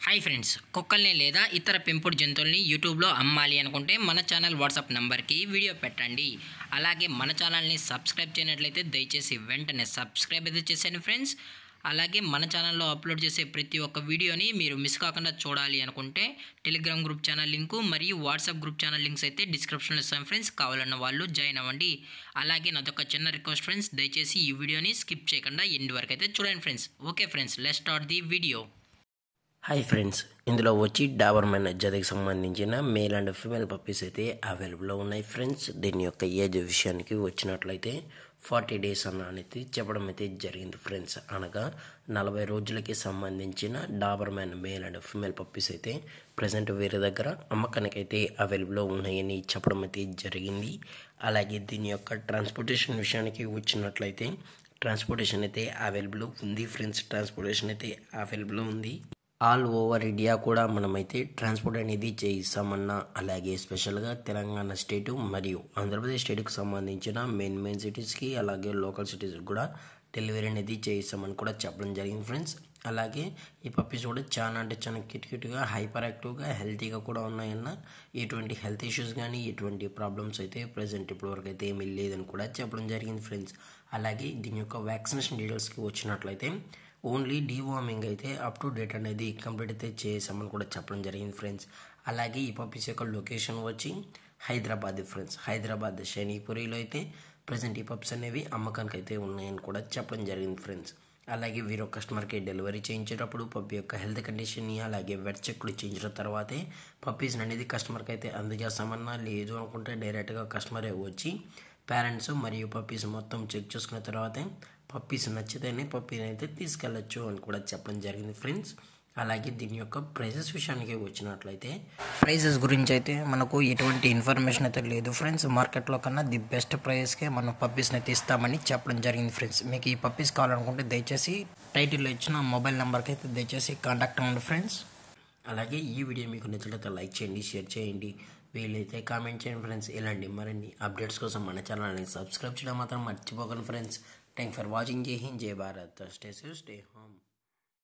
hi friends కుక్కల్ని లేదా ఇతర పెంపుడు జంతువుల్ని యూట్యూబ్లో అమ్మాలి అనుకుంటే మన ఛానల్ వాట్సాప్ నంబర్కి వీడియో పెట్టండి అలాగే మన ఛానల్ని సబ్స్క్రైబ్ చేయనట్లయితే దయచేసి వెంటనే సబ్స్క్రైబ్ అయితే చేసేయండి ఫ్రెండ్స్ అలాగే మన ఛానల్లో అప్లోడ్ చేసే ప్రతి ఒక్క వీడియోని మీరు మిస్ కాకుండా చూడాలి అనుకుంటే టెలిగ్రామ్ గ్రూప్ ఛానల్ లింకు మరియు వాట్సాప్ గ్రూప్ ఛానల్ లింక్స్ అయితే డిస్క్రిప్షన్లో ఇస్తాం ఫ్రెండ్స్ కావాలన్న వాళ్ళు జాయిన్ అవ్వండి అలాగే నాదొక చిన్న రిక్వెస్ట్ ఫ్రెండ్స్ దయచేసి ఈ వీడియోని స్కిప్ చేయకుండా ఎండ్ వరకు అయితే చూడండి friends okay friends let start the video hi friends ఇందులో వచ్చి డాబర్ మ్యాన్ జతకి సంబంధించిన మేల్ అండ్ ఫీమేల్ పప్పీస్ అయితే అవైలబుల్లో ఉన్నాయి ఫ్రెండ్స్ దీని యొక్క ఏజ్ విషయానికి వచ్చినట్లయితే ఫార్టీ డేస్ అన్న అనేది చెప్పడం అయితే జరిగింది ఫ్రెండ్స్ అనగా నలభై రోజులకి సంబంధించిన doberman male and female puppies అయితే ప్రజెంట్ వేరే దగ్గర అమ్మకానికి అయితే అవైలబుల్లో ఉన్నాయని చెప్పడం అయితే జరిగింది అలాగే దీని యొక్క ట్రాన్స్పోర్టేషన్ విషయానికి వచ్చినట్లయితే ట్రాన్స్పోర్టేషన్ అయితే అవైలబుల్ ఉంది ఫ్రెండ్స్ ట్రాన్స్పోర్టేషన్ అయితే అవైలబుల్ ఉంది ఆల్ ఓవర్ ఇండియా కూడా మనమైతే ట్రాన్స్పోర్ట్ అనేది చేయిస్తామన్నా అలాగే స్పెషల్గా తెలంగాణ స్టేటు మరియు ఆంధ్రప్రదేశ్ స్టేట్కి సంబంధించిన మెయిన్ మెయిన్ సిటీస్కి అలాగే లోకల్ సిటీస్కి కూడా డెలివరీ అనేది చేయిస్తామని కూడా చెప్పడం జరిగింది ఫ్రెండ్స్ అలాగే ఈ పప్పీస్ కూడా చాలా అంటే చాలా క్యూట్ క్యూట్గా హైపర్ యాక్టివ్గా హెల్తీగా కూడా ఉన్నాయన్న ఎటువంటి హెల్త్ ఇష్యూస్ కానీ ఎటువంటి ప్రాబ్లమ్స్ అయితే ప్రజెంట్ ఇప్పటివరకు అయితే ఏమీ లేదని కూడా చెప్పడం జరిగింది ఫ్రెండ్స్ అలాగే దీని యొక్క వ్యాక్సినేషన్ డీటెయిల్స్కి వచ్చినట్లయితే ఓన్లీ డీవార్మింగ్ అయితే అప్ టు డేట్ అనేది కంప్లీట్ అయితే చేసామని కూడా చెప్పడం జరిగింది ఫ్రెండ్స్ అలాగే ఈ పప్పీస్ యొక్క లొకేషన్ వచ్చి హైదరాబాద్ ఫ్రెండ్స్ హైదరాబాద్ శనిపురిలో అయితే ప్రజెంట్ ఈ పప్స్ అనేవి అమ్మకానికి అయితే ఉన్నాయని కూడా చెప్పడం జరిగింది ఫ్రెండ్స్ అలాగే వీరు కస్టమర్కి డెలివరీ చేయించేటప్పుడు పప్పి యొక్క హెల్త్ కండిషన్ని అలాగే వెట్ చెక్లు చేయించిన తర్వాతే పప్పీస్ అనేది కస్టమర్కి అయితే అందజేస్తామన్నా లేదు అనుకుంటే డైరెక్ట్గా కస్టమరే వచ్చి పేరెంట్స్ మరియు పప్పీస్ మొత్తం చెక్ చేసుకున్న తర్వాతే పప్పీస్ నచ్చితేనే పప్పీని అయితే తీసుకెళ్ళచ్చు అని కూడా చెప్పడం జరిగింది ఫ్రెండ్స్ అలాగే దీని యొక్క ప్రైజెస్ విషయానికి వచ్చినట్లయితే ప్రైజెస్ గురించి అయితే మనకు ఎటువంటి ఇన్ఫర్మేషన్ అయితే లేదు ఫ్రెండ్స్ మార్కెట్లో కన్నా ది బెస్ట్ ప్రైస్కే మనం పప్పీస్ని అయితే ఇస్తామని చెప్పడం జరిగింది ఫ్రెండ్స్ మీకు ఈ పప్పీస్ కావాలనుకుంటే దయచేసి టైటిల్లో ఇచ్చిన మొబైల్ నెంబర్కి అయితే దయచేసి కాంటాక్ట్ అవ్వండి ఫ్రెండ్స్ అలాగే ఈ వీడియో మీకు నచ్చినట్లయితే లైక్ చేయండి షేర్ చేయండి వీలైతే కామెంట్ చేయండి ఫ్రెండ్స్ ఇలాంటి మరిన్ని అప్డేట్స్ కోసం మన ఛానల్ని సబ్స్క్రైబ్ చేయడం మాత్రం మర్చిపోకండి friends thank for watching Jai Hind Jai Bharat stay safe stay home